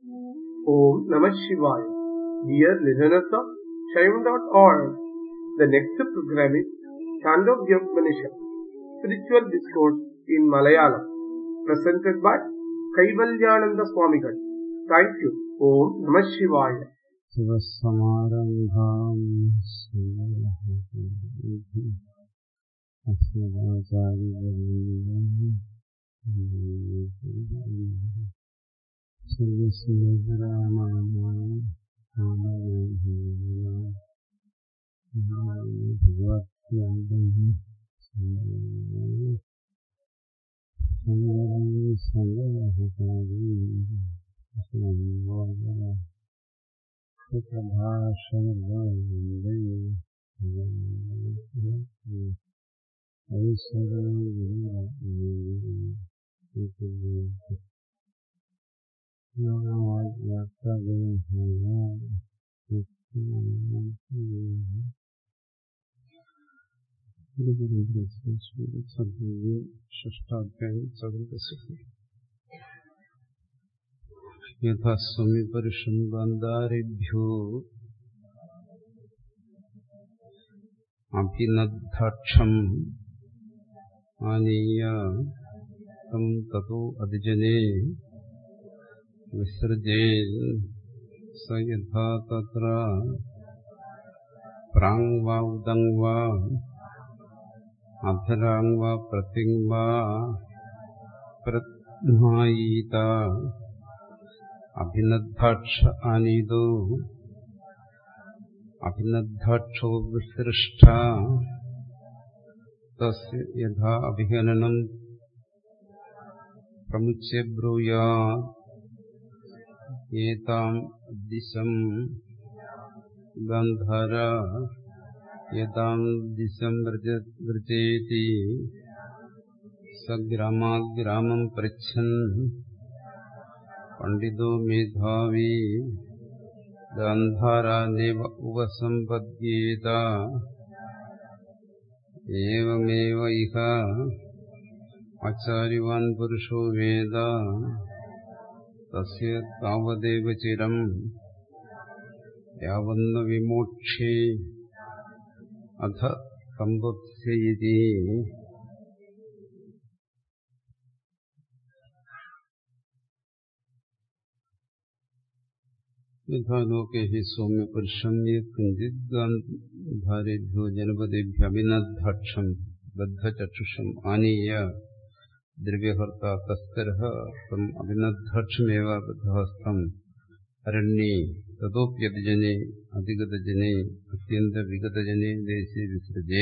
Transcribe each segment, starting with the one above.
Om Namah Shivaya. Dear listeners of Shaivan.org, the next program is Chandogya Upanishad, Spiritual Discourse in Malayalam, presented by Kaivalyananda Swamigal. Thank you. Om Namah Shivaya. ശിവസമാരംഭാം ഭഗവത്യാ ഷ്ടാധ്യായം ചതുർദശി യഥാ സ്വമിപരുഷം ഗാന്ധാരിഭ്യോ അഭിനദ്ധാക്ഷം ആനീയ തം തതോ അതിജനെ വിസൃജേൻ സ യഥാ തത്ര prank വാ ഉദങ് വാ അധരാങ് വാ പ്രതിങ് വാ പ്രത്മായീത അഭിനദ്ധാക്ഷ ആനീതോ അഭിനദ്ധാക്ഷോ വിസൃഷ്ട തസ്യ യഥാ അഭിഗണനം പ്രമുച്യ ബ്രൂയാ ഏതാം ദിശം ഗന്ധര യഥാം ദിശം വ്രജേതി സഗ്രാമാഗ്രാമം പൃച്ഛൻ പണ്ഡിതോ മേധാവി ഗാന്ധാരാനേവ ഉപസമ്പദ്യേത ഏവമേവ ഇഹ ആചാര്യവാൻ പുരുഷോ വേദ തസ്യ താവദേവ ചിരം യാവന്ന വിമോക്ഷേ അധ സമ്പത്സ്യതി യഥാ ലോകേ ഹി സൗമ്യപുരുഷം യത്കിഞ്ചിത് ഗാന്ധാരേഭ്യോ ജനപദേഭ്യ അഭിനദ്ധാക്ഷം ബദ്ധചക്ഷുഷം ആനീയ ദ്രവ്യഹർത്ത തസ്കര തം അഭിനദ്ധാക്ഷമേവ ബദ്ധഹസ്തം അരണ്യേ തതോപ്യതിജനെ അധിഗതജനെ അത്യന്തവിഗതജനെ ദേശേ വിസൃജേ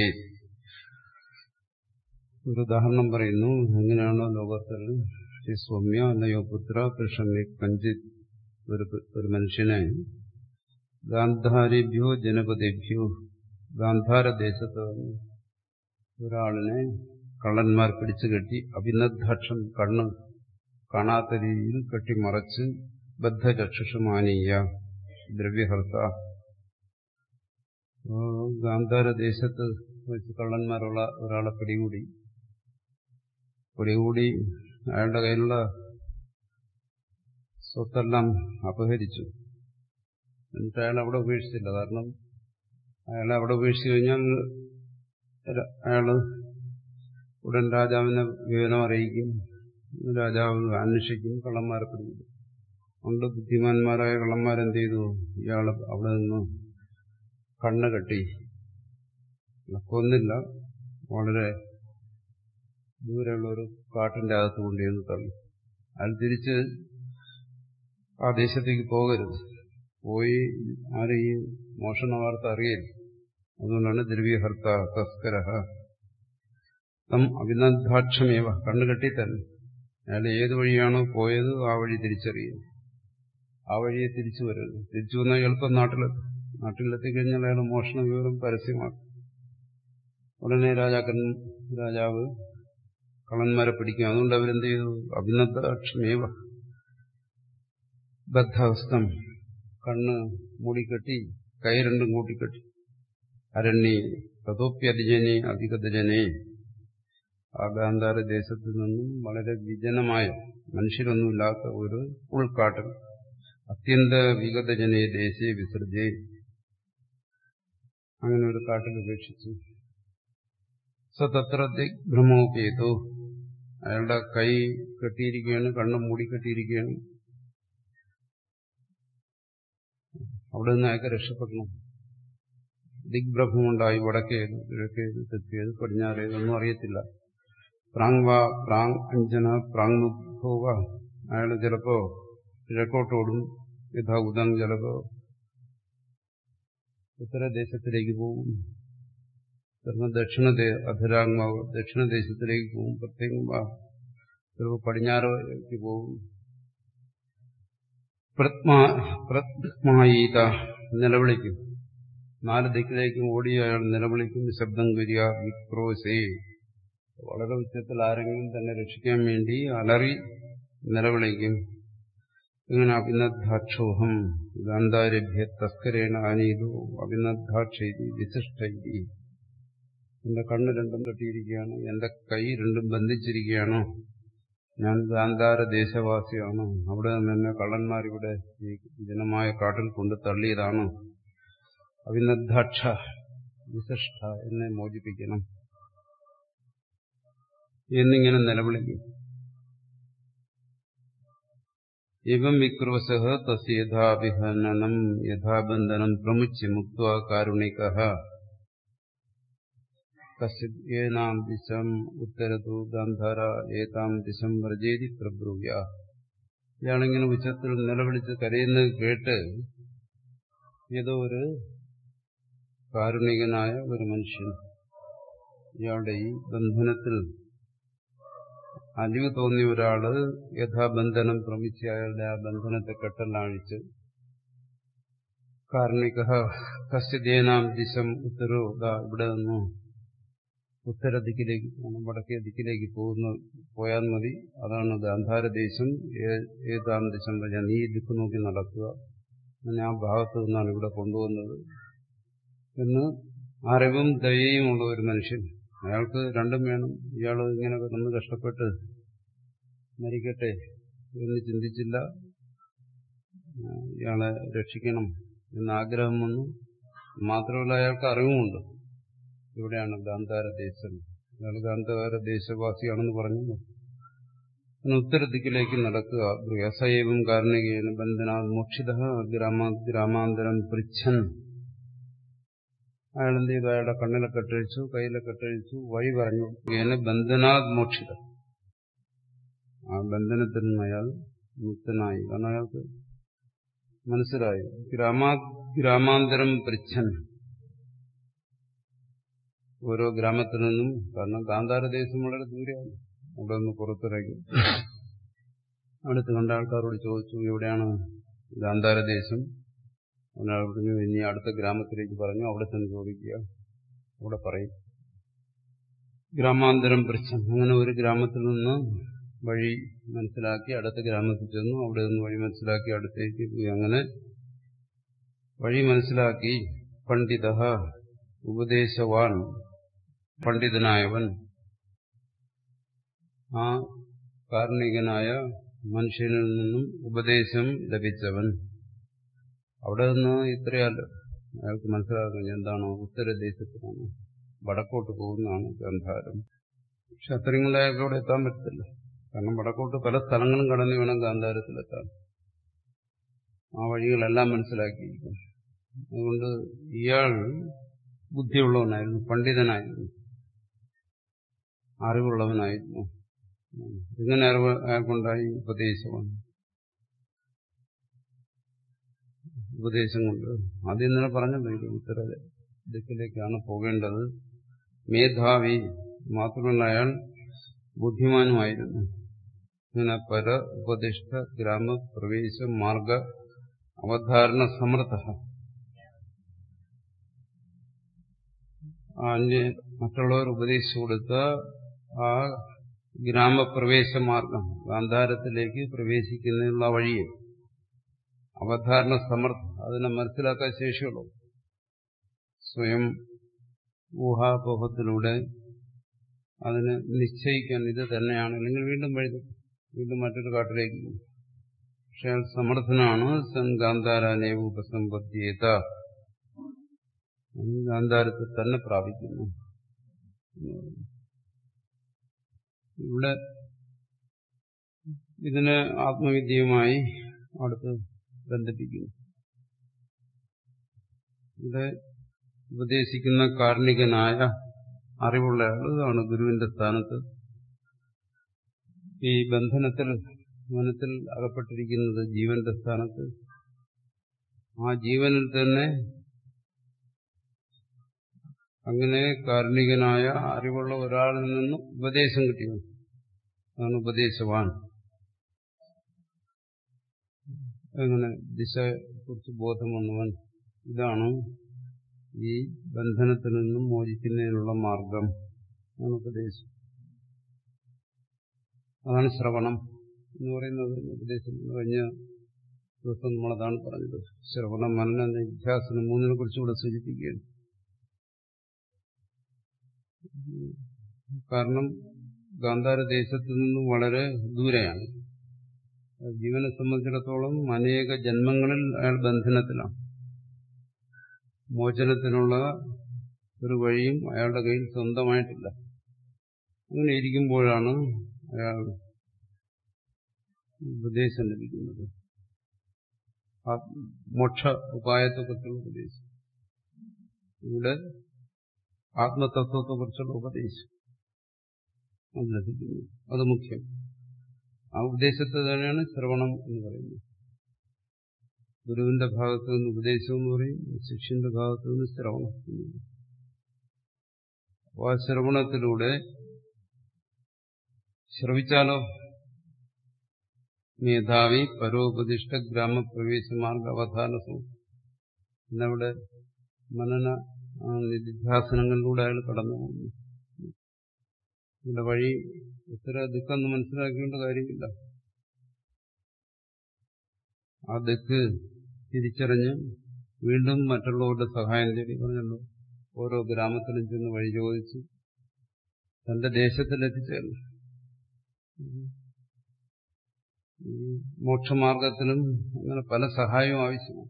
ഒരു ഉദാഹരണം പറയുന്നു എങ്ങനെയാണോ ലോകത്തിൽ ശ്രീ സൗമ്യ അല്ലയോ പുത്ര പുരുഷമേ കഞ്ചിത് ഒരു ഒരു മനുഷ്യനെ ഗാന്ധാരിഭ്യോ ജനപദേഭ്യോ ഗാന്ധാര ദേശത്ത് ഒരാളിനെ കള്ളന്മാർ പിടിച്ചു കെട്ടി അഭിനദ്ധാക്ഷം കണ്ണ് കാണാത്ത രീതിയിൽ കെട്ടിമറച്ച് ബദ്ധചക്ഷുഷമാനീയ ദ്രവ്യഹർത്ത ഗാന്ധാര ദേശത്ത് വെച്ച് കള്ളന്മാരുള്ള ഒരാളെ പിടികൂടി പിടികൂടി അയാളുടെ കയ്യിലുള്ള സ്വത്തെല്ലാം അപഹരിച്ചു എന്നിട്ട് അയാൾ അവിടെ ഉപേക്ഷിച്ചില്ല കാരണം അയാളെ അവിടെ ഉപേക്ഷിച്ചു കഴിഞ്ഞാൽ അയാൾ ഉടൻ രാജാവിനെ വിവരം അറിയിക്കും രാജാവ് അന്വേഷിക്കും കള്ളന്മാരെ പിടിക്കും അതുകൊണ്ട് ബുദ്ധിമാന്മാരായ കള്ളന്മാരെന്ത് ചെയ്തു ഇയാൾ അവിടെ നിന്ന് കണ്ണ് കെട്ടി കൊന്നില്ല വളരെ ദൂരെയുള്ള ഒരു കാട്ടിന്റെ അകത്ത് കൊണ്ടുവന്ന് തള്ളി അയാൾ തിരിച്ച് ആ ദേശത്തേക്ക് പോകരുത് പോയി ആരും ഈ മോഷണ വാർത്ത അറിയരുത് അതുകൊണ്ടാണ് ദ്രവ്യഹർത്ത തസ്കര തം അഭിനദ്ധാക്ഷമേവ കണ്ണുകെട്ടി തന്നെ അയാൾ ഏത് വഴിയാണോ പോയത് ആ വഴി തിരിച്ചറിയും ആ വഴിയെ തിരിച്ചു വരരുത് തിരിച്ചു വന്നാൽ എളുപ്പം നാട്ടിലെത്തും നാട്ടിലെത്തിക്കഴിഞ്ഞാൽ അയാൾ മോഷണ വിവരം പരസ്യമാക്കും ഉടനെ രാജാക്കൻ രാജാവ് കള്ളന്മാരെ പിടിക്കും അതുകൊണ്ട് അവരെന്ത് ചെയ്തു അഭിനദ്ധാക്ഷമേവ ബദ്ധഹസ്തം കണ്ണ് മൂടിക്കെട്ടി കൈ രണ്ടും കൂട്ടിക്കെട്ടി അരണ്യെ തതോപ്യതിജനെ അധികതജനെ ആ ഗാന്ധാര ദേശത്തു നിന്നും വളരെ വിജനമായ മനുഷ്യരൊന്നുമില്ലാത്ത ഒരു ഉൾക്കാട്ടിൽ അത്യന്ത വിഗതജനെ ദേശേ വിസർജേ അങ്ങനെ ഒരു കാട്ടിൽ ഉപേക്ഷിച്ചു സതത്ര ദിഗ്ഭ്രമോപേതു അയാളുടെ കൈ കെട്ടിയിരിക്കുകയാണ് കണ്ണും മൂടി കെട്ടിയിരിക്കുകയാണ് അവിടെ നിന്ന് അയാൾക്ക് രക്ഷപ്പെടണം ദിഗ്ഭ്രമമുണ്ടായി വടക്കേത് കിഴക്കേത് തെക്കേത് പടിഞ്ഞാറേത് ഒന്നും അറിയത്തില്ല പ്രാങ് വാ പ്രാങ് അഞ്ജന പ്രാങ് മുഖോവ അയാൾ ചിലപ്പോ കിഴക്കോട്ടോടും യഥാ ഉദം ചിലപ്പോ ഉത്തരദേശത്തിലേക്ക് പോകും ചിലപ്പോൾ ദക്ഷിണ അധരാങ്മാവ് ദക്ഷിണദേശത്തിലേക്ക് പോകും പ്രത്യേകം ചിലപ്പോൾ പടിഞ്ഞാറേക്ക് പോകും പ്രത്മായീത നിലവിളിക്കും നാല് ദിക്കിലേക്കും ഓടി അയാൾ നിലവിളിക്കും ശബ്ദം വരിക വിക്രോസേ വളരെ ഉച്ചത്തിൽ ആരെങ്കിലും തന്നെ രക്ഷിക്കാൻ വേണ്ടി അലറി നിലവിളിക്കും ഇങ്ങനെ അഭിനദ്ധാക്ഷോഹം ഗാന്ധാരഭ്യ തസ്കരേണ അനീതു അഭിനദ്ധാക്ഷേതി വിശിഷ്ടൈതി എന്റെ കണ്ണ് രണ്ടും കെട്ടിയിരിക്കുകയാണ് എന്റെ കൈ രണ്ടും ബന്ധിച്ചിരിക്കുകയാണ് ഞാൻ ഗാന്ധാര ദേശവാസിയാണ് അവിടെ നിന്ന് തന്നെ കള്ളന്മാരിവിടെ ഈ ജനമായ കാട്ടിൽ കൊണ്ട് തള്ളിയതാണ് അഭിനദ്ധാക്ഷ വിശിഷ്ട എന്നെ മോചിപ്പിക്കണം എന്നിങ്ങനെ നിലവിളിക്കും ഇവം വിക്രോശ തസ് യഥാഭിഹനനം യഥാബന്ധനം പ്രമുച്യ മുക്ത കാരുണിക കശ്ചിത് ഏനാം ദിശം ഉത്തരതു ഗാന്ധാര ഏതാം ദിശം വ്രജേതി പ്രബ്രൂയ ഇയാളിങ്ങനെ ഉച്ചത്തിൽ നിലവിളിച്ച് കരയുന്നത് കേട്ട് ഏതോ ഒരു കാരുണികനായ ഒരു മനുഷ്യൻ ഇയാളുടെ ഈ ബന്ധനത്തിൽ അലിവ് തോന്നിയ ഒരാള് യഥാബന്ധനം പ്രമിച്ച് അയാളുടെ ആ ബന്ധനത്തെ കെട്ടലാഴിച്ച് കാർണിക കശ്യദേനാം ദിശം ഉത്തരോ ഇവിടെ നിന്നു ഉത്തര ദിക്കിലേക്ക് പോകണം വടക്കേ ദിക്കിലേക്ക് പോകുന്ന പോയാൽ മതി അതാണ് ഗാന്ധാരദേശം ഏതാം ദിശം വരെ നീ ദിക്ക് നോക്കി നടക്കുക അങ്ങനെ ആ ഭാഗത്തു നിന്നാണ് ഇവിടെ കൊണ്ടുവന്നത് എന്ന് അറിവും ദയയും ഉള്ള ഒരു മനുഷ്യൻ അയാൾക്ക് രണ്ടും വേണം ഇയാൾ ഇങ്ങനെ കിടന്ന് കഷ്ടപ്പെട്ട് മരിക്കട്ടെ എന്ന് ചിന്തിച്ചില്ല ഇയാളെ രക്ഷിക്കണം എന്ന ആഗ്രഹം വന്നു മാത്രമല്ല അയാൾക്ക് അറിവുമുണ്ട് ഇവിടെയാണ് ഗാന്ധാര ദേശം അയാൾ ഗാന്ധാര ദേശവാസിയാണെന്ന് പറഞ്ഞു ഉത്തരദിക്കിലേക്ക് നടക്കുക ബൃഹസൈവം കാർണികേന ബന്ധനാ മോക്ഷിത ഗ്രാമ ഗ്രാമാന്തരം പൃച്ഛൻ അയാൾ എന്ത് ചെയ്തു അയാളുടെ കണ്ണിലെ കെട്ടഴിച്ചു കയ്യിലെ കെട്ടഴിച്ചു വഴി പറഞ്ഞു ഏന ബന്ധനാത് മോക്ഷിത ആ ബന്ധനത്തിൽ നിന്ന് അയാൾ മുക്തനായി കാരണം അയാൾക്ക് മനസ്സിലായി ഗ്രാമാ ഗ്രാമാന്തരം പൃച്ഛൻ ഓരോ ഗ്രാമത്തിൽ നിന്നും കാരണം ഗാന്ധാരദേശം വളരെ ദൂരെയാണ് അവിടെ നിന്ന് പുറത്തിറങ്ങി അടുത്ത് കണ്ട ആൾക്കാരോട് ചോദിച്ചു എവിടെയാണ് ഗാന്ധാരദേശം ഒരാൾ പറഞ്ഞു ഇനി അടുത്ത ഗ്രാമത്തിലേക്ക് പറഞ്ഞു അവിടെ ചെന്ന് ചോദിക്കുക അവിടെ പറയും ഗ്രാമാന്തരം പ്രശ്നം അങ്ങനെ ഒരു ഗ്രാമത്തിൽ നിന്ന് വഴി മനസ്സിലാക്കി അടുത്ത ഗ്രാമത്തിൽ ചെന്നു അവിടെ നിന്ന് വഴി മനസ്സിലാക്കി അടുത്തേക്ക് പോയി അങ്ങനെ വഴി മനസ്സിലാക്കി പണ്ഡിത ഉപദേശവാൻ പണ്ഡിതനായവൻ ആ കാർണികനായ മനുഷ്യനിൽ നിന്നും ഉപദേശം ലഭിച്ചവൻ അവിടെ നിന്ന് ഇത്രയല്ല അയാൾക്ക് മനസ്സിലാക്കുന്നത് എന്താണോ ഉത്തരദേശത്തിലാണ് വടക്കോട്ട് പോകുന്നതാണ് ഗാന്ധാരം പക്ഷെ അത്രയും അയാൾക്ക് അവിടെ എത്താൻ പറ്റത്തില്ല കാരണം വടക്കോട്ട് പല സ്ഥലങ്ങളും കടന്നു വേണം ഗാന്ധാരത്തിലെത്താൻ ആ വഴികളെല്ലാം മനസ്സിലാക്കിയിരിക്കും അതുകൊണ്ട് ഇയാൾ ബുദ്ധിയുള്ളവനായിരുന്നു പണ്ഡിതനായിരുന്നു അറിവുള്ളവനായിരുന്നു ഇങ്ങനെ അറിവ് അയാൾക്കുണ്ടായി ഉപദേശമാണ് ഉപദേശം കൊണ്ട് ആദ്യം തന്നെ പറഞ്ഞല്ലോ ഇത് ഉത്തര ദിക്കിലേക്കാണ് പോകേണ്ടത് മേധാവി മാത്രമല്ല അയാൾ ബുദ്ധിമാനുമായിരുന്നു ഇങ്ങനെ പര ഉപദിഷ്ട ഗ്രാമപ്രവേശ മാർഗ അവധാരണ സമർത്ഥ അന്യ മറ്റുള്ളവർ ഉപദേശിച്ചു കൊടുത്ത ആ ഗ്രാമപ്രവേശ മാർഗം ഗാന്ധാരത്തിലേക്ക് പ്രവേശിക്കുന്നതിനുള്ള വഴിയെ അവധാരണ സമർത്ഥ അതിനെ മനസ്സിലാക്കാൻ ശേഷിയുള്ളൂ സ്വയം ഊഹാപോഹത്തിലൂടെ അതിന് നിശ്ചയിക്കാൻ ഇത് തന്നെയാണ് അല്ലെങ്കിൽ വീണ്ടും വഴുതും വീണ്ടും മറ്റൊരു കാട്ടിലേക്ക് പോകും പക്ഷെ അയാൾ സമർത്ഥനാണ് സൻ ഗാന്ധാരാനേവ ഉപസമ്പദ്ധ്യേത ഗാന്ധാരത്തെ തന്നെ പ്രാപിക്കുന്നു ഇവിടെ ഇതിനെ ആത്മവിദ്യയുമായി അടുത്ത് ബന്ധിപ്പിക്കുന്നു ഇവിടെ ഉപദേശിക്കുന്ന കാർണികനായ അറിവുള്ള ആളാണ് ഗുരുവിന്റെ സ്ഥാനത്ത് ഈ ബന്ധനത്തിൽ മനത്തിൽ അകപ്പെട്ടിരിക്കുന്നത് ജീവന്റെ സ്ഥാനത്ത് ആ ജീവനിൽ തന്നെ അങ്ങനെ കാരുണികനായ അറിവുള്ള ഒരാളിൽ നിന്ന് ഉപദേശം കിട്ടിയത് അതാണ് ഉപദേശവാൻ അങ്ങനെ ദിശയെക്കുറിച്ച് ബോധം വന്നവൻ ഇതാണ് ഈ ബന്ധനത്തിൽ നിന്നും മോചിക്കുന്നതിനുള്ള മാർഗം ആണ് ഉപദേശം അതാണ് ശ്രവണം എന്ന് പറയുന്നത് ഉപദേശം കഴിഞ്ഞ ദിവസം നമ്മളതാണ് പറഞ്ഞത് ശ്രവണം മനന നിധ്യാസനം മൂന്നിനെ കുറിച്ച് ഇവിടെ സൂചിപ്പിക്കുകയാണ് കാരണം ഗാന്ധാര ദേശത്തു നിന്നും വളരെ ദൂരെയാണ് ജീവനെ സംബന്ധിച്ചിടത്തോളം അനേക ജന്മങ്ങളിൽ അയാൾ ബന്ധനത്തിലാണ് മോചനത്തിനുള്ള ഒരു വഴിയും അയാളുടെ കയ്യിൽ സ്വന്തമായിട്ടില്ല അങ്ങനെ ഇരിക്കുമ്പോഴാണ് അയാൾ ഉപദേശം ലഭിക്കുന്നത് മോക്ഷ ഉപായത്തെക്കുറിച്ചുള്ള ഉപദേശം ഇവിടെ ആത്മതത്വത്തെക്കുറിച്ചുള്ള ഉപദേശം അത് ലഭിക്കുന്നു അത് മുഖ്യം ആ ഉപദേശത്തെ തന്നെയാണ് ശ്രവണം എന്ന് പറയുന്നത് ഗുരുവിന്റെ ഭാഗത്തു നിന്ന് ഉപദേശം എന്ന് പറയും ശിഷ്യന്റെ ഭാഗത്തു നിന്ന് ശ്രവണം അപ്പോൾ ആ ശ്രവണത്തിലൂടെ ശ്രവിച്ചാലോ മേധാവി പരോപദിഷ്ട ഗ്രാമപ്രവേശമാർഗ അവധാനസം എന്നവിടെ മനന നിധിധ്യാസനങ്ങളിലൂടെ അയാൾ കടന്നു പോകുന്നു ഇവിടെ വഴി എത്ര ദിക്കെന്ന് മനസ്സിലാക്കേണ്ട കാര്യമില്ല ആ ദിക്ക് തിരിച്ചറിഞ്ഞ് വീണ്ടും മറ്റുള്ളവരുടെ സഹായം തേടി പറഞ്ഞല്ലോ ഓരോ ഗ്രാമത്തിലും ചെന്ന് വഴി ചോദിച്ച് തന്റെ ദേശത്തിലെത്തിച്ചേർന്നു മോക്ഷമാർഗത്തിനും അങ്ങനെ പല സഹായവും ആവശ്യമാണ്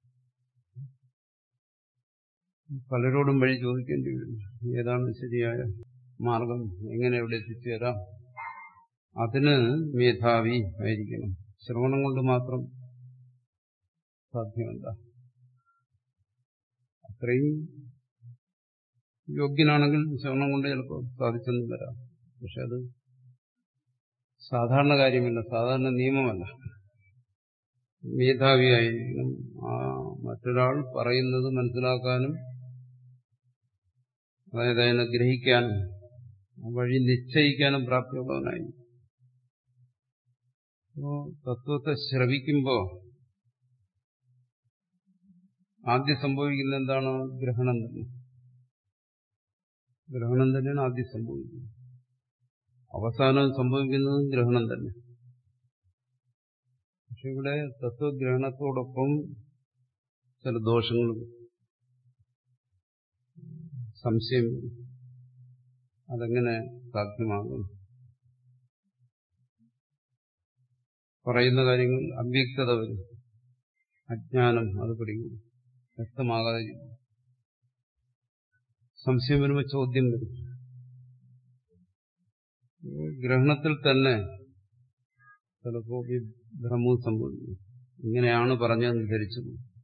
പലരോടും വഴി ചോദിക്കേണ്ടി വരും ഏതാണ് ശരിയായ മാർഗം എങ്ങനെ എവിടെ എത്തിച്ചേരാം അതിന് മേധാവി ആയിരിക്കണം ശ്രവണം കൊണ്ട് മാത്രം സാധ്യമല്ല അത്രയും യോഗ്യനാണെങ്കിൽ ശ്രവണം കൊണ്ട് ചിലപ്പോൾ സാധിച്ചെന്ന് വരാം പക്ഷെ അത് സാധാരണ കാര്യമല്ല സാധാരണ നിയമമല്ല മേധാവിയായിരിക്കണം ആ മറ്റൊരാൾ പറയുന്നത് മനസ്സിലാക്കാനും അതായത് അതിനെ ഗ്രഹിക്കാനും വഴി നിശ്ചയിക്കാനും പ്രാപ്തിയുള്ളവനായി അപ്പോ തത്വത്തെ ശ്രവിക്കുമ്പോൾ ആദ്യം സംഭവിക്കുന്ന എന്താണ് ഗ്രഹണം തന്നെ ഗ്രഹണം തന്നെയാണ് ആദ്യം സംഭവിക്കുന്നത് അവസാനം സംഭവിക്കുന്നതും ഗ്രഹണം തന്നെ പക്ഷെ ഇവിടെ തത്വഗ്രഹണത്തോടൊപ്പം ചില ദോഷങ്ങളും സംശയം അതെങ്ങനെ സാധ്യമാകും പറയുന്ന കാര്യങ്ങൾ അവ്യക്തത വരും അജ്ഞാനം അത് പിടിക്കും വ്യക്തമാകാതെ സംശയം വരുമ്പോൾ ചോദ്യം വരും ഗ്രഹണത്തിൽ തന്നെ ചിലപ്പോൾ ഭ്രമവും സംഭവിക്കും ഇങ്ങനെയാണ് പറഞ്ഞതെന്ന് ധരിച്ചു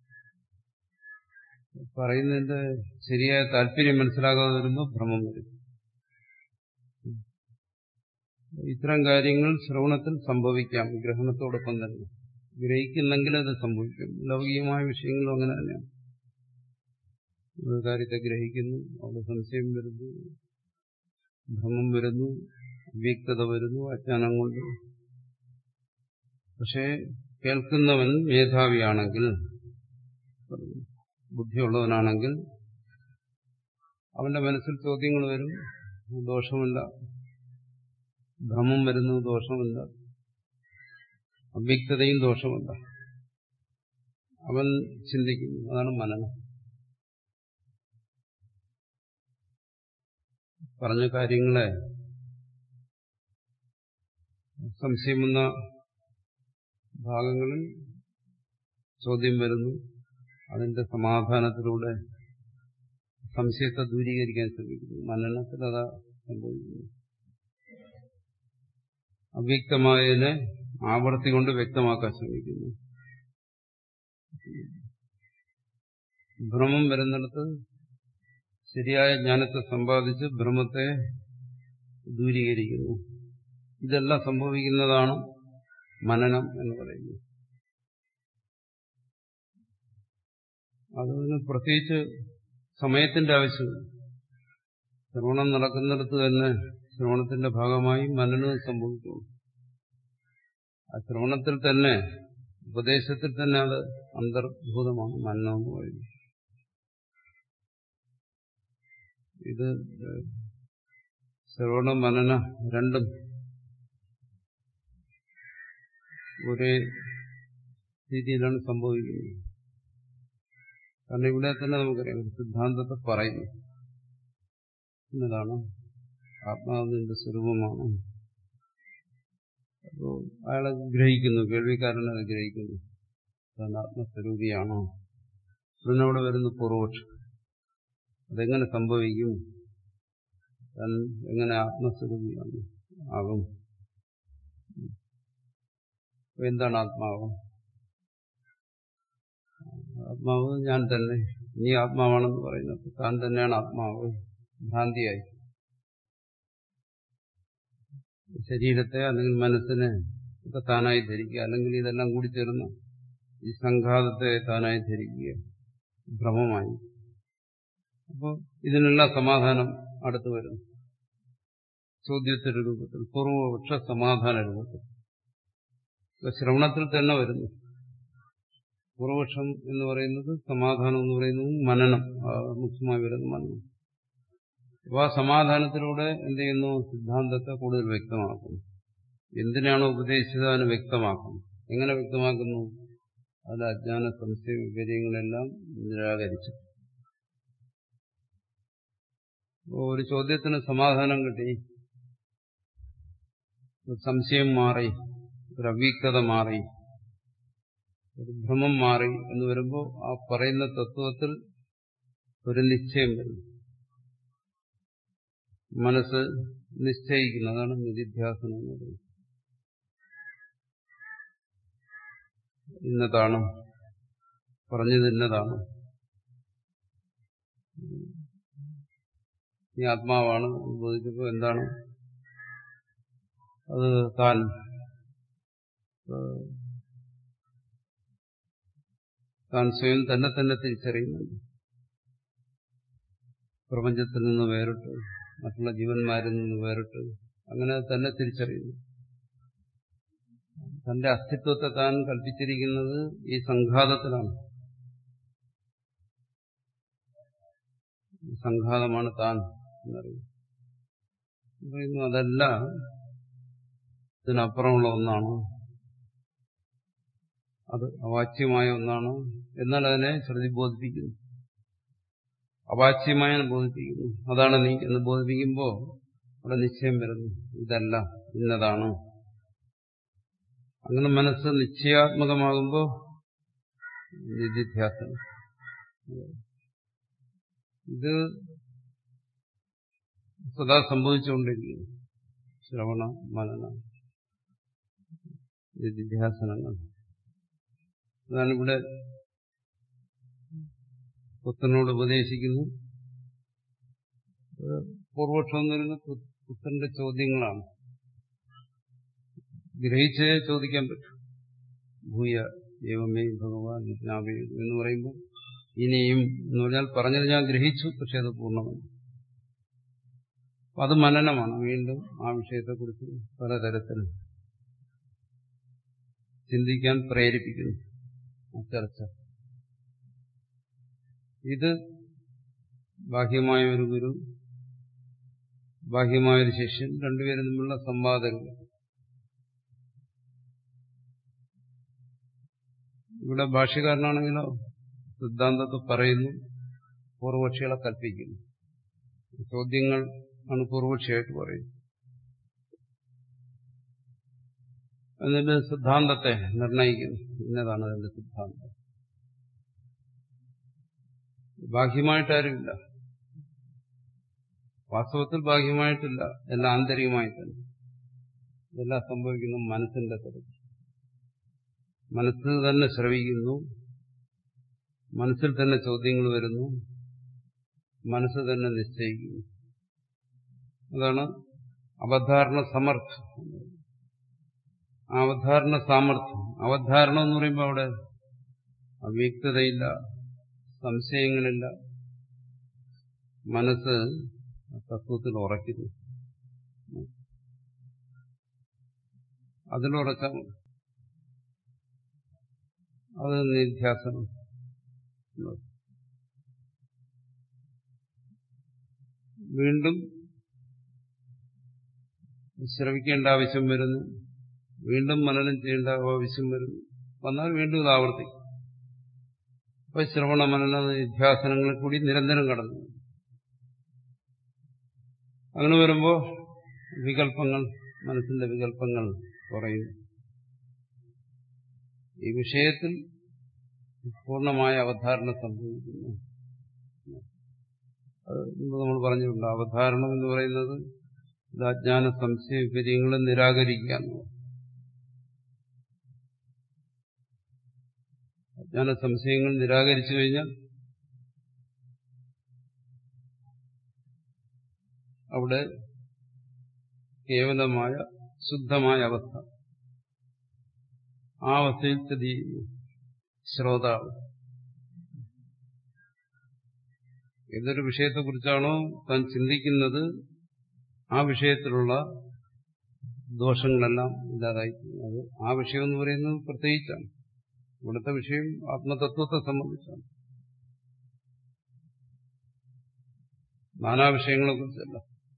പറയുന്നതിന്റെ ശരിയായ താല്പര്യം മനസ്സിലാകാതെ വരുമ്പോൾ ഭ്രമം വരും ഇത്തരം കാര്യങ്ങൾ ശ്രവണത്തിൽ സംഭവിക്കാം ഗ്രഹണത്തോടൊപ്പം തന്നെ ഗ്രഹിക്കുന്നെങ്കിൽ അത് സംഭവിക്കും ലൗകികമായ വിഷയങ്ങളും അങ്ങനെ തന്നെയാണ് ഒരു കാര്യത്തെ ഗ്രഹിക്കുന്നു അവിടെ സംശയം വരുന്നു ഭ്രമം വരുന്നു അവ്യക്തത വരുന്നു അജ്ഞാനം കൊണ്ട് പക്ഷേ കേൾക്കുന്നവൻ മേധാവിയാണെങ്കിൽ ബുദ്ധിയുള്ളവനാണെങ്കിൽ അവന്റെ മനസ്സിൽ ചോദ്യങ്ങൾ വരും ദോഷമില്ല ഭ്രമം വരുന്നു ദോഷമില്ല അവ്യക്തതയും ദോഷമല്ല അവൻ ചിന്തിക്കുന്നു അതാണ് മനനം പറഞ്ഞ കാര്യങ്ങളെ സംശയമെന്ന ഭാഗങ്ങളിൽ ചോദ്യം വരുന്നു അതിന്റെ സമാധാനത്തിലൂടെ സംശയത്തെ ദൂരീകരിക്കാൻ ശ്രമിക്കുന്നു മനനത്തിൽ അതാ സംഭവിക്കുന്നു അവ്യക്തമായതിനെ ആവർത്തി കൊണ്ട് വ്യക്തമാക്കാൻ ശ്രമിക്കുന്നു ഭ്രമം വരുന്നിടത്ത് ശരിയായ ജ്ഞാനത്തെ സമ്പാദിച്ച് ഭ്രമത്തെ ദൂരീകരിക്കുന്നു ഇതെല്ലാം സംഭവിക്കുന്നതാണ് മനനം എന്ന് പറയുന്നത് അതിന് പ്രത്യേകിച്ച് സമയത്തിന്റെ ആവശ്യമില്ല ശ്രവണം നടക്കുന്നിടത്ത് തന്നെ ശ്രവണത്തിന്റെ ഭാഗമായി മനനവും സംഭവിക്കുന്നു ആ ശ്രവണത്തിൽ തന്നെ ഉപദേശത്തിൽ തന്നെ അത് അന്തർഭൂതമാണ് മനനം എന്ന് പറയുന്നത് ഇത് ശ്രവണ മനന രണ്ടും ഒരേ രീതിയിലാണ് സംഭവിക്കുന്നത് കാരണം ഇവിടെ തന്നെ നമുക്കറിയാം സിദ്ധാന്തത്തെ പറയുന്നു എന്നതാണ് ആത്മാവിന്റെ സ്വരൂപമാണ് അപ്പോൾ അയാളെ ഗ്രഹിക്കുന്നു കേൾവിക്കാരനെ അത് ഗ്രഹിക്കുന്നു താൻ ആത്മസ്വരൂപിയാണോ ഇതിനവിടെ വരുന്ന പൂർവോക്ഷ അതെങ്ങനെ സംഭവിക്കും താൻ എങ്ങനെ ആത്മസ്വരൂപിയാണ് ആകും എന്താണ് ആത്മാവ് ആത്മാവ് ഞാൻ തന്നെ നീ ആത്മാവാണെന്ന് പറയുന്നത് താൻ തന്നെയാണ് ആത്മാവ് ഭ്രാന്തിയായി ശരീരത്തെ അല്ലെങ്കിൽ മനസ്സിനെ ഒക്കെ താനായി ധരിക്കുക അല്ലെങ്കിൽ ഇതെല്ലാം കൂടി ചേർന്ന് ഈ സംഘാതത്തെ താനായി ധരിക്കുക ഭ്രമമായി അപ്പോൾ ഇതിനെല്ലാം സമാധാനം അടുത്തു വരുന്നു ചോദ്യത്തിന്റെ രൂപത്തിൽ പൂർവപക്ഷ സമാധാന രൂപത്തിൽ ശ്രവണത്തിൽ തന്നെ വരുന്നു പൂർവപക്ഷം എന്ന് പറയുന്നത് സമാധാനം എന്ന് പറയുന്നത് മനനം മുഖ്യമായി വരുന്ന മനനം അപ്പോൾ ആ സമാധാനത്തിലൂടെ എന്ത് ചെയ്യുന്നു സിദ്ധാന്തത്തെ കൂടുതൽ വ്യക്തമാക്കുന്നു എന്തിനാണോ ഉപദേശിച്ചത് അതിന് വ്യക്തമാക്കുന്നു എങ്ങനെ വ്യക്തമാക്കുന്നു അത് അജ്ഞാന സംശയ വിപര്യങ്ങളെല്ലാം നിരാകരിച്ചു ഒരു ചോദ്യത്തിന് സമാധാനം കിട്ടി ഒരു സംശയം മാറി ഒരു അവ്യക്തത മാറി ഒരു ഭ്രമം മാറി എന്ന് വരുമ്പോൾ ആ പറയുന്ന തത്വത്തിൽ ഒരു നിശ്ചയം വരുന്നു മനസ്സ് നിശ്ചയിക്കുന്നു അതാണ് നിധിധ്യാസനം എന്ന് പറയുന്നത് ഇന്നതാണ് പറഞ്ഞത് ഇന്നതാണ് ഈ ആത്മാവാണ് ബോധിച്ചപ്പോൾ എന്താണ് അത് താൻ താൻ സ്വയം തന്നെ തന്നെ തിരിച്ചറിയുന്നുണ്ട് പ്രപഞ്ചത്തിൽ നിന്ന് വേറിട്ട് മറ്റുള്ള ജീവന്മാരിൽ നിന്ന് വേറിട്ട് അങ്ങനെ തന്നെ തിരിച്ചറിയുന്നു തന്റെ അസ്തിത്വത്തെ താൻ കൽപ്പിച്ചിരിക്കുന്നത് ഈ സംഘാതത്തിലാണ് സംഘാതമാണ് താൻ എന്നറിയുന്നു പറയുന്നു അതല്ല ഇതിനപ്പുറമുള്ള ഒന്നാണ് അത് അവാച്യമായ ഒന്നാണ് എന്നാൽ അതിനെ ശ്രുതി ബോധിപ്പിക്കുന്നു അവാച്യമായ ബോധിപ്പിക്കുന്നു അതാണ് നീ എന്ന് ബോധിപ്പിക്കുമ്പോൾ അവിടെ നിശ്ചയം വരുന്നു ഇതല്ല ഇന്നതാണ് അങ്ങനെ മനസ്സ് നിശ്ചയാത്മകമാകുമ്പോൾ നിധിധ്യാസനം ഇത് സദാ സംഭവിച്ചുകൊണ്ടിരിക്കുന്നു ശ്രവണ മനന നിധിധ്യാസനങ്ങൾ അതാണ് ഇവിടെ പുത്രനോട് ഉപദേശിക്കുന്നു പൂർവക്ഷം എന്ന് പറയുന്നത് പുത്രന്റെ ചോദ്യങ്ങളാണ് ഗ്രഹിച്ചേ ചോദിക്കാൻ പറ്റും ഭൂയ ദൈവമേ ഭഗവാൻ വിജ്ഞാപേ എന്ന് പറയുമ്പോൾ ഇനിയും എന്ന് പറഞ്ഞാൽ പറഞ്ഞത് ഞാൻ ഗ്രഹിച്ചു പക്ഷെ അത് പൂർണ്ണമല്ല അത് മനനമാണ് വീണ്ടും ആ വിഷയത്തെക്കുറിച്ച് പലതരത്തിൽ ചിന്തിക്കാൻ പ്രേരിപ്പിക്കുന്നു ആ ചർച്ച ഇത് ബാഹ്യമായ ഒരു ഗുരു ബാഹ്യമായൊരു ശിഷ്യൻ രണ്ടുപേരും തമ്മിലുള്ള സംവാദങ്ങൾ ഇവിടെ ഭാഷ്യക്കാരനാണെങ്കിലോ സിദ്ധാന്തത്തെ പറയുന്നു പൂർവപക്ഷികളെ കൽപ്പിക്കുന്നു ചോദ്യങ്ങൾ ആണ് പൂർവപക്ഷിയായിട്ട് പറയുന്നത് എന്നിട്ട് സിദ്ധാന്തത്തെ നിർണയിക്കുന്നു ഇന്നതാണ് അതിന്റെ സിദ്ധാന്തം ബാഹ്യമായിട്ടാരുമില്ല വാസ്തവത്തിൽ ബാഹ്യമായിട്ടില്ല എല്ലാം ആന്തരികമായിട്ടാണ് ഇതെല്ലാം സംഭവിക്കുന്നു മനസ്സിന്റെ തലത്തിൽ മനസ്സ് തന്നെ ശ്രവിക്കുന്നു മനസ്സിൽ തന്നെ ചോദ്യങ്ങൾ വരുന്നു മനസ്സ് തന്നെ നിശ്ചയിക്കുന്നു അതാണ് അവധാരണ സമർത്ഥം അവധാരണ സാമർഥ്യം അവധാരണം എന്ന് പറയുമ്പോൾ അവിടെ അവ്യക്തതയില്ല സംശയങ്ങളില്ല മനസ്സ് തത്വത്തിൽ ഉറയ്ക്കുന്നു അതിലുറച്ച അത് നിധ്യാസനം വീണ്ടും ശ്രവിക്കേണ്ട ആവശ്യം വരുന്നു വീണ്ടും മനനം ചെയ്യേണ്ട ആവശ്യം വരുന്നു വന്നാൽ വീണ്ടും ഇത് ആവർത്തിക്കും അപ്പൊ ശ്രവണ മനന നിധ്യാസനങ്ങളിൽ കൂടി നിരന്തരം കടന്നു അങ്ങനെ വരുമ്പോൾ വികല്പങ്ങൾ മനസ്സിന്റെ വികല്പങ്ങൾ കുറയുന്നു ഈ വിഷയത്തിൽ പൂർണ്ണമായ അവധാരണ സംഭവിക്കുന്നു അത് നമ്മൾ പറഞ്ഞിട്ടുണ്ട് അവധാരണം എന്ന് പറയുന്നത് ഇത് അജ്ഞാന സംശയ വിപര്യങ്ങളെ നിരാകരിക്കുക എന്നുള്ളത് അജ്ഞാന സംശയങ്ങൾ നിരാകരിച്ചു കഴിഞ്ഞാൽ അവിടെ കേവലമായ ശുദ്ധമായ അവസ്ഥ ആ അവസ്ഥയിൽ സ്ഥിതി ചെയ്യുന്നു ശ്രോതാവ് ഏതൊരു വിഷയത്തെക്കുറിച്ചാണോ താൻ ചിന്തിക്കുന്നത് ആ വിഷയത്തിലുള്ള ദോഷങ്ങളെല്ലാം ഇല്ലാതായി അത് ആ വിഷയം എന്ന് പറയുന്നത് പ്രത്യേകിച്ചാണ് ഇവിടുത്തെ വിഷയം ആത്മതത്വത്തെ സംബന്ധിച്ചാണ് നാനാ വിഷയങ്ങളെ കുറിച്ചല്ല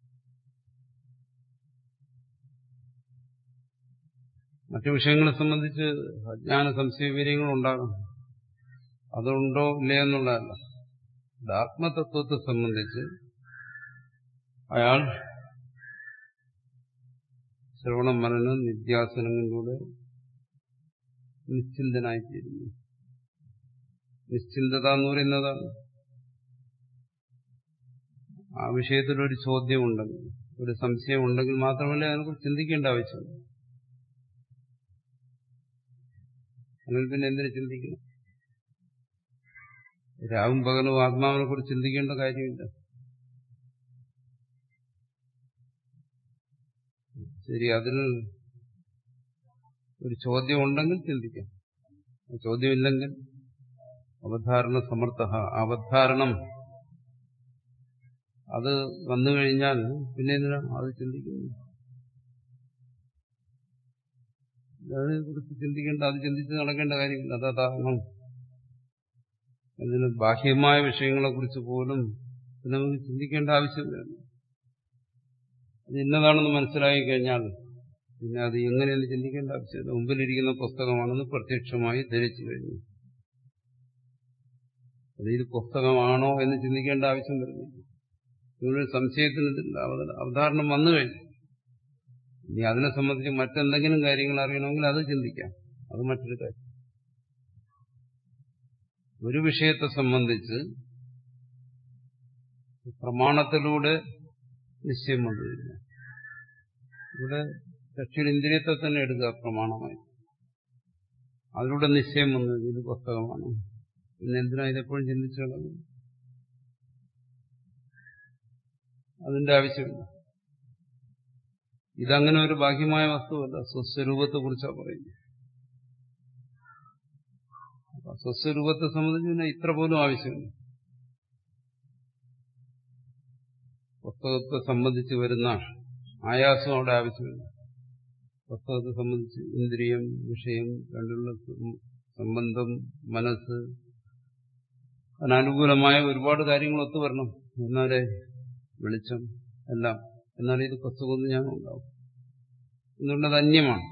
മറ്റു വിഷയങ്ങളെ സംബന്ധിച്ച് അജ്ഞാന സംശയവീര്യങ്ങൾ ഉണ്ടാകും അതുണ്ടോ ഇല്ലേ എന്നുള്ളതല്ല ഇത് ആത്മതത്വത്തെ സംബന്ധിച്ച് അയാൾ ശ്രവണം മനനം നിത്യാസനങ്ങളിലൂടെ നിശ്ചിന്തനായിത്തീരുന്നു നിശ്ചിന്തത എന്ന് പറയുന്നതാണ് ആ വിഷയത്തിൽ ഒരു ചോദ്യമുണ്ടെങ്കിൽ ഒരു സംശയം ഉണ്ടെങ്കിൽ മാത്രമല്ലേ അതിനെക്കുറിച്ച് ചിന്തിക്കേണ്ട ആവശ്യമുള്ളൂ അല്ലെങ്കിൽ പിന്നെ എന്തിനു ചിന്തിക്കണം രാവും പകലും ആത്മാവിനെ കുറിച്ച് ചിന്തിക്കേണ്ട കാര്യമില്ല ശരി അതിന് ഒരു ചോദ്യം ഉണ്ടെങ്കിൽ ചിന്തിക്കാം ചോദ്യമില്ലെങ്കിൽ അവധാരണ സമർത്ഥ അവധാരണം അത് വന്നു കഴിഞ്ഞാൽ പിന്നെ എന്തിനാ അത് ചിന്തിക്കുന്നു അതിനെ കുറിച്ച് ചിന്തിക്കേണ്ട അത് ചിന്തിച്ച് നടക്കേണ്ട കാര്യമില്ല അതാണ് ഇതിന് ബാഹ്യമായ വിഷയങ്ങളെ കുറിച്ച് പോലും നമുക്ക് ചിന്തിക്കേണ്ട ആവശ്യമില്ല അത് ഇന്നതാണെന്ന് മനസ്സിലാക്കി കഴിഞ്ഞാൽ പിന്നെ അത് എങ്ങനെയെന്ന് ചിന്തിക്കേണ്ട ആവശ്യമില്ല മുമ്പിലിരിക്കുന്ന പുസ്തകമാണെന്ന് പ്രത്യക്ഷമായി ധരിച്ചു കഴിഞ്ഞു അത് ഇത് പുസ്തകമാണോ എന്ന് ചിന്തിക്കേണ്ട ആവശ്യം വരുന്നില്ല നിങ്ങളൊരു സംശയത്തിനില്ല അവതാരണം വന്നു കഴിഞ്ഞു ഇനി അതിനെ സംബന്ധിച്ച് മറ്റെന്തെങ്കിലും കാര്യങ്ങൾ അറിയണമെങ്കിൽ അത് ചിന്തിക്കാം അത് മറ്റൊരു കാര്യം ഒരു വിഷയത്തെ സംബന്ധിച്ച് പ്രമാണത്തിലൂടെ നിശ്ചയം വന്നു കഴിഞ്ഞു ഇവിടെ ചക്ഷുരിന്ദ്രിയത്തെ തന്നെ എടുക്കുക പ്രമാണമായി അതിലൂടെ നിശ്ചയം വന്നു ഇത് പുസ്തകമാണ് പിന്നെ എന്തിനാ ഇതെപ്പോഴും ചിന്തിച്ചു കളഞ്ഞു അതിന്റെ ആവശ്യമില്ല ഇതങ്ങനെ ഒരു ബാഹ്യമായ വസ്തുവല്ല സ്വസ്വരൂപത്തെ കുറിച്ചാണ് പറയുന്നത് സ്വസ്വരൂപത്തെ സംബന്ധിച്ച് പിന്നെ ഇത്ര പോലും ആവശ്യമില്ല പുസ്തകത്തെ സംബന്ധിച്ച് വരുന്ന ആയാസം അവിടെ ആവശ്യമില്ല പുസ്തകത്തെ സംബന്ധിച്ച് ഇന്ദ്രിയം വിഷയം രണ്ടുള്ള സംബന്ധം മനസ്സ് അതിനനുകൂലമായ ഒരുപാട് കാര്യങ്ങൾ ഒത്തുവരണം എന്നാലേ വെളിച്ചം എല്ലാം എന്നാലേ ഇത് പുസ്തകമൊന്നും ഞാൻ ഉണ്ടാവും എന്തുകൊണ്ടത് അന്യമാണ്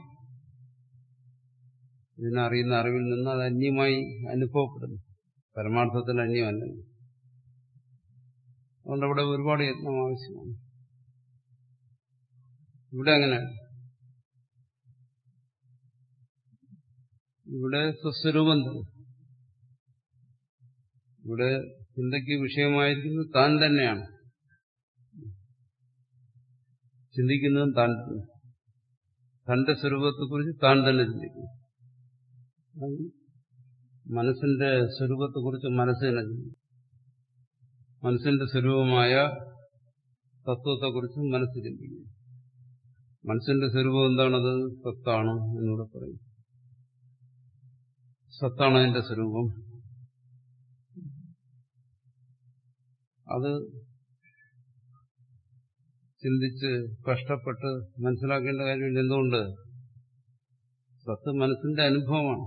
ഇതിനറിയുന്ന അറിവിൽ നിന്ന് അത് അന്യമായി അനുഭവപ്പെടുന്നു പരമാർത്ഥത്തിൽ അന്യമല്ല അതുകൊണ്ട് അവിടെ ഒരുപാട് യത്നം ആവശ്യമാണ് ഇവിടെ അങ്ങനെ ഇവിടെ സ്വസ്വരൂപം തന്നെ ഇവിടെ ചിന്തയ്ക്ക് വിഷയമായിരിക്കുന്നത് താൻ തന്നെയാണ് ചിന്തിക്കുന്നതും താൻ തന്നെ തന്റെ സ്വരൂപത്തെക്കുറിച്ച് താൻ തന്നെ ചിന്തിക്കുന്നു മനസ്സിന്റെ സ്വരൂപത്തെക്കുറിച്ച് മനസ്സ് തന്നെ ചിന്തിക്കും മനസ്സിന്റെ സ്വരൂപമായ തത്വത്തെക്കുറിച്ച് മനസ്സ് ചിന്തിക്കുന്നു മനസ്സിന്റെ സ്വരൂപം എന്താണത് സത്താണ് എന്നിവിടെ പറയും സത്താണ് അതിന്റെ സ്വരൂപം അത് ചിന്തിച്ച് കഷ്ടപ്പെട്ട് മനസ്സിലാക്കേണ്ട കാര്യമില്ല എന്തുകൊണ്ട് സത്ത് മനസ്സിന്റെ അനുഭവമാണ്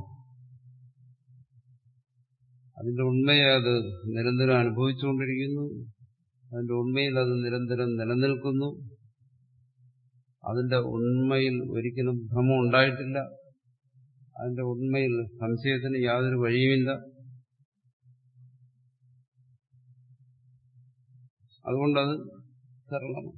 അതിന്റെ ഉണ്മയെ അത് നിരന്തരം അനുഭവിച്ചുകൊണ്ടിരിക്കുന്നു അതിന്റെ ഉണ്മയിൽ അത് നിരന്തരം നിലനിൽക്കുന്നു അതിന്റെ ഉണ്മയിൽ ഒരിക്കലും ഭ്രമം ഉണ്ടായിട്ടില്ല അതിന്റെ ഉണ്മയിൽ സംശയത്തിന് യാതൊരു വഴിയുമില്ല അതുകൊണ്ടത് സരളമാണ്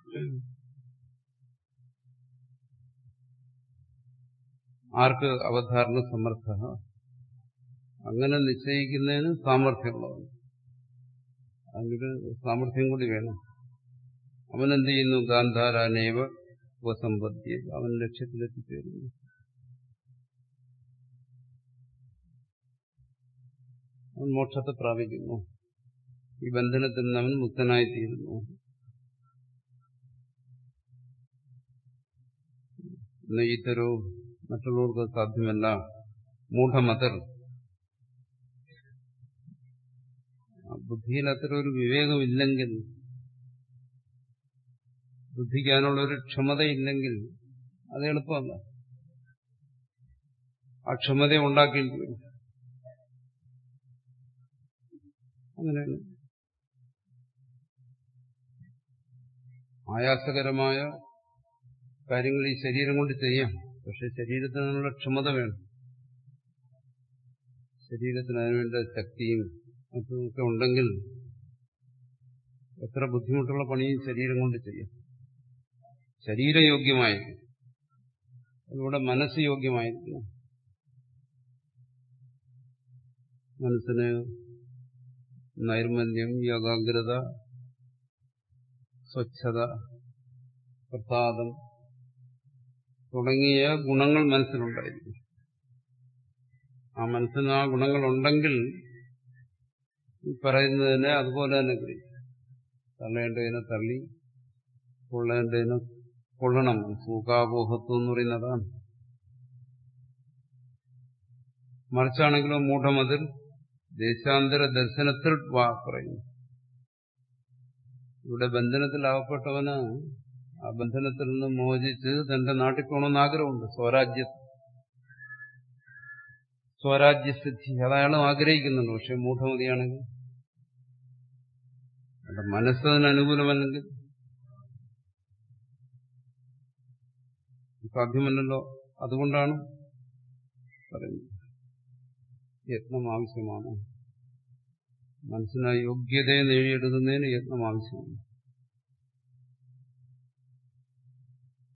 ആർക്ക് അവധാരണ സമർത്ഥ അങ്ങനെ നിശ്ചയിക്കുന്നതിന് സാമർഥ്യമുള്ളവൻ അതിനൊരു സാമർഥ്യം കൂടി വേണം അവനെന്ത് ചെയ്യുന്നു ഗാന്ധാരാനേവ ഉപസമ്പത്തി അവൻ ലക്ഷ്യത്തിലെത്തിച്ചേരുന്നു അവൻ മോക്ഷത്തെ പ്രാപിക്കുന്നു ഈ ബന്ധനത്തിൽ നിന്ന് അവൻ മുക്തനായിത്തീരുന്നു നെയ്ത്തരോ മറ്റുള്ളവർക്ക് സാധ്യമല്ല മൂഢമതർ ബുദ്ധിയിൽ അത്ര ഒരു വിവേകമില്ലെങ്കിൽ ബുദ്ധിക്കാനുള്ള ഒരു ക്ഷമതയില്ലെങ്കിൽ അത് എളുപ്പമല്ല ആ ക്ഷമത ഉണ്ടാക്കേണ്ടി വരും അങ്ങനെയാണ് ആയാസകരമായ കാര്യങ്ങൾ ഈ ശരീരം കൊണ്ട് ചെയ്യാം പക്ഷെ ശരീരത്തിനുള്ള ക്ഷമത വേണം ശരീരത്തിന് അതിനുവേണ്ട ശക്തിയും മറ്റുമൊക്കെ ഉണ്ടെങ്കിൽ എത്ര ബുദ്ധിമുട്ടുള്ള പണിയും ശരീരം കൊണ്ട് ചെയ്യാം ശരീരയോഗ്യമായിരിക്കും അതിലൂടെ മനസ്സ് യോഗ്യമായിരിക്കണം മനസ്സിന് നൈർമല്യം ഏകാഗ്രത സ്വച്ഛത പ്രസാദം തുടങ്ങിയ ഗുണങ്ങൾ മനസ്സിലുണ്ടായിരിക്കും ആ മനസ്സിന് ആ ഗുണങ്ങളുണ്ടെങ്കിൽ ഈ പറയുന്നതിനെ അതുപോലെ തന്നെ കഴിയും തള്ളേണ്ടതിനെ തള്ളി കൊള്ളേണ്ടതിനെ കൊള്ളണം സൂകാപോഹത്വം എന്ന് പറയുന്നതാണ് മറിച്ചാണെങ്കിലോ മൂഢമതിൽ ദേശാന്തര ദർശനത്തിൽ വാ പറയുന്നു ഇവിടെ ബന്ധനത്തിലാവപ്പെട്ടവന് ആ ബന്ധനത്തിൽ നിന്ന് മോചിച്ച് തന്റെ നാട്ടിൽ പോകണമെന്ന് ആഗ്രഹമുണ്ട് സ്വരാജ്യ സ്വരാജ്യസിദ്ധി അതയാളും ആഗ്രഹിക്കുന്നുണ്ട് പക്ഷെ മൂഢമതിയാണെങ്കിൽ അല്ല മനസ്സതിന് അനുകൂലമല്ലെങ്കിൽ സാധ്യമല്ലല്ലോ അതുകൊണ്ടാണ് പറയുന്നത് യത്നം ആവശ്യമാണ് മനസ്സിനായി യോഗ്യതയെ നേടിയെടുക്കുന്നതിന് യത്നം ആവശ്യമാണ്